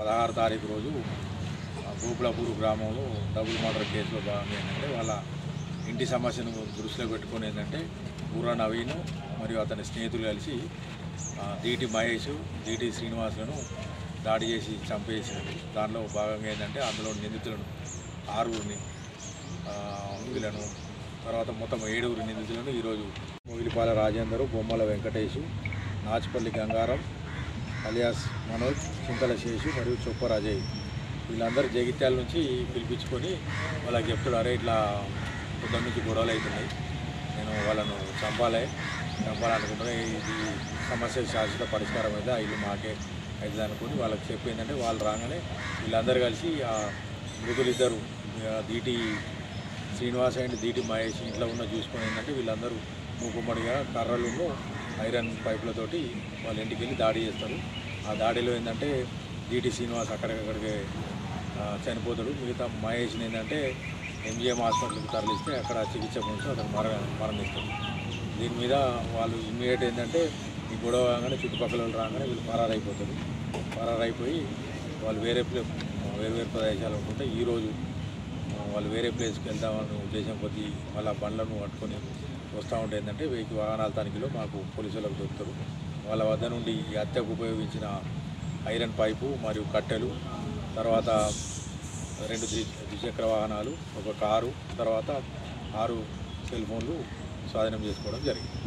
పదహారు తారీఖు రోజు ఆ, గోపులాపూర్ గ్రామంలో డబుల్ మర్డర్ కేసులో భాగంగా ఏంటంటే వాళ్ళ ఇంటి సమస్యను దృష్టిలో పెట్టుకొని ఏంటంటే బుర్రా నవీన్ మరియు అతని స్నేహితులు కలిసి ఆ, దీటి మహేష్ దీటి శ్రీనివాసులను దాడి చేసి చంపేసినారు దానిలో భాగంగా ఏంటంటే అందులో నిందితులను ఆరుగురిని ఆ, వీళ్ళను తర్వాత మొత్తం ఏడుగురు నిందితులను ఈరోజు మొగిలిపాల రాజేందరు బొమ్మల వెంకటేషు నాచుపల్లి గంగారం అలియాస్ మనోజ్ చింతల శేషు మరియు చొప్పర్ అజయ్ వీళ్ళందరూ జగిత్యాల నుంచి పిలిపించుకొని వాళ్ళకి చెప్తాడు అరే ఇట్లా పొద్దున్న నుంచి గొడవలు అవుతున్నాయి నేను వాళ్ళను చంపాలి చంపాలనుకుంటున్నా ఇది సమస్య శాశ్వత పరిష్కారం అయితే ఆ ఇల్లు మాకే అవుతుంది అనుకుని వాళ్ళకి చెప్పి ఏంటంటే వాళ్ళు రాగానే వీళ్ళందరూ కలిసి ఆ మృతులిద్దరు ఆ, దీటి శ్రీనివాస్ అండ్ దీటి మహేష్ ఇంట్లో ఉన్న చూసుకొని ఏంటంటే వీళ్ళందరూ మూకుమ్మడిగా కర్రలను ఐరన్ పైపులతోటి వాళ్ళ ఇంటికి వెళ్ళి దాడి చేస్తారు ఆ దాడిలో ఏంటంటే దీటి శ్రీనివాస్ అక్కడికక్కడికే ఆ, చనిపోతాడు మిగతా మహేష్ని ఏంటంటే ఎంజిఎం హాస్పిటల్కి తరలిస్తే అక్కడ చికిత్స పొందుతూ అతను మర మరణిస్తాడు దీని మీద వాళ్ళు ఇమ్మీడియట్ ఏంటంటే ఈ గొడవ కాగానే చుట్టుపక్కల వాళ్ళు రాగానే వీళ్ళు పరారైపోతారు పరారైపోయి వాళ్ళు వేరే ప్లే వేరు వేరు ప్రదేశాలు ఉంటుంటే ఈరోజు ఆ, వాళ్ళు వేరే ప్లేస్కి వెళ్దామని ఉద్దేశం కొద్దీ వాళ్ళ బండ్లను పట్టుకొని వస్తూ ఉంటే ఏంటంటే వెయ్యి వాహనాల తనిఖీలో మాకు పోలీసులకు దొరుకుతారు వాళ్ళ వద్ద నుండి ఈ హత్యకు ఉపయోగించిన ఐరన్ పైపు మరియు కట్టెలు తర్వాత రెండు ద్వి ద్విచక్ర వాహనాలు ఒక కారు తర్వాత ఆరు సెల్ ఫోన్లు స్వాధీనం చేసుకోవడం జరిగింది